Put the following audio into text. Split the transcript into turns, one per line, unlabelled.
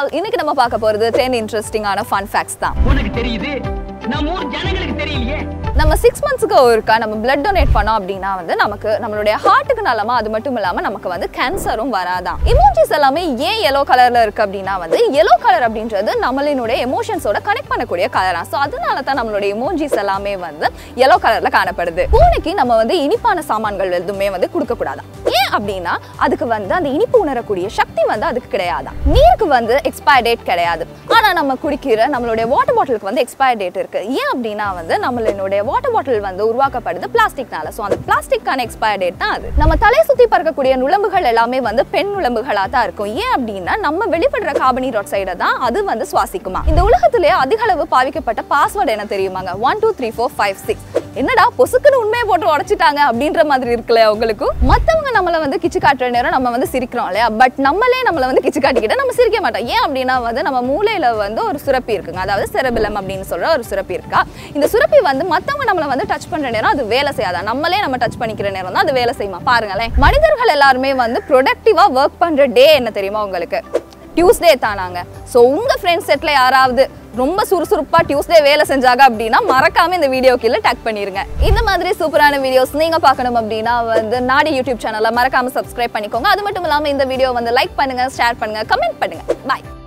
all இன்னைக்கு நம்ம பார்க்க போறது டென் இன்ட்ரெஸ்டிங்கான ஃபன் ஃபேக்ட்ஸ் தான்
உனக்கு தெரியுது நம்ம ஊர் ஜனங்களுக்கு தெரியலையே
நம்ம சிக்ஸ் மந்த்ஸ்க்கு ஒருக்கா நம்ம பிளட் டொனேட் பண்ணோம் அப்படின்னா வந்து நமக்கு நம்மளுடைய ஹார்ட்டுக்கு நல்லமா அது மட்டும் இல்லாம நமக்கு வந்து கேன்சரும் வராதான் இமோஜிஸ் எல்லாமே ஏன் எல்லோ கலர்ல இருக்கு அப்படின்னா வந்து எல்லோ கலர் அப்படின்றது நம்மளினுடைய எமோஷன்ஸோட கனெக்ட் பண்ணக்கூடிய கலரா ஸோ அதனால தான் நம்மளுடைய எமோஜிஸ் எல்லாமே வந்து எல்லோ கலர்ல காணப்படுது பூனைக்கு நம்ம வந்து இனிப்பான சாமான்கள் எதுவுமே வந்து கொடுக்க கூடாதான் ஏன் அப்படின்னா அதுக்கு வந்து அந்த இனிப்பு உணரக்கூடிய சக்தி வந்து அதுக்கு கிடையாதான் நீருக்கு வந்து எக்ஸ்பயர் டேட் கிடையாது ஆனா நம்ம குடிக்கிற நம்மளுடைய வாட்டர் பாட்டிலுக்கு வந்து எக்ஸ்பயர் டேட் இருக்கு ஏன் அப்படின்னா வந்து நம்மளுடைய வாட்டர் பாட்டில் வந்து உருவாக்கப்படுது பிளாஸ்டிக்னால ஸோ அந்த பிளாஸ்டிக்கான எக்ஸ்பயர் டேட் தான் அது நம்ம தலை சுத்தி பறக்கக்கூடிய நுளம்புகள் எல்லாமே வந்து பெண் நுளம்புகளா தான் இருக்கும் ஏன் அப்படின்னா நம்ம வெளிப்படுற கார்பனி ஆக்சைடை தான் அது வந்து சுவாசிக்குமா இந்த உலகத்திலே அதிக அளவு பாவிக்கப்பட்ட பாஸ்வேர்டு என்ன தெரியுமாங்க one two three four five six என்னடா பொசுக்குன்னு உண்மையை போட்டு உடைச்சிட்டாங்க அப்படின்ற மாதிரி இருக்குல்ல உங்களுக்கு மத்தவங்க நம்மள வந்து கிச்சு காட்டுற நேரம் நம்ம வந்து சிரிக்கிறோம் இல்லையா பட் நம்மளே நம்மள வந்து கிச்சு காட்டிக்கிட்டா நம்ம சிரிக்க மாட்டோம் ஏன் அப்படின்னா வந்து நம்ம மூளையில வந்து ஒரு சுரப்பி இருக்குங்க அதாவது செரபிலம் அப்படின்னு சொல்ற ஒரு சுரப்பி இருக்கா இந்த சுரப்பி வந்து மத்தவங்க நம்மள வந்து டச் பண்ற நேரம் அது வேலை செய்யாதா நம்மளே நம்ம டச் பண்ணிக்கிற நேரம் தான் அது வேலை செய்யுமா பாருங்களேன் மனிதர்கள் எல்லாருமே வந்து ப்ரொடக்டிவா ஒர்க் பண்ற டே என்ன தெரியுமா உங்களுக்கு டியூஸ்டே தானாங்க ஸோ உங்க ஃப்ரெண்ட்ஸ் செட்ல யாராவது ரொம்ப சுறுசுறுப்பா டியூஸ்டே வேலை செஞ்சாங்க அப்படின்னா மறக்காம இந்த வீடியோ கீழே டேக் பண்ணிருங்க இந்த மாதிரி சூப்பரான வீடியோஸ் நீங்க பார்க்கணும் அப்படின்னா வந்து நாடி யூடியூப் சேனலை மறக்காம சப்ஸ்கிரைப் பண்ணிக்கோங்க அது மட்டும் இல்லாம இந்த வீடியோ வந்து லைக் பண்ணுங்க ஷேர் பண்ணுங்க கமெண்ட் பண்ணுங்க பாய்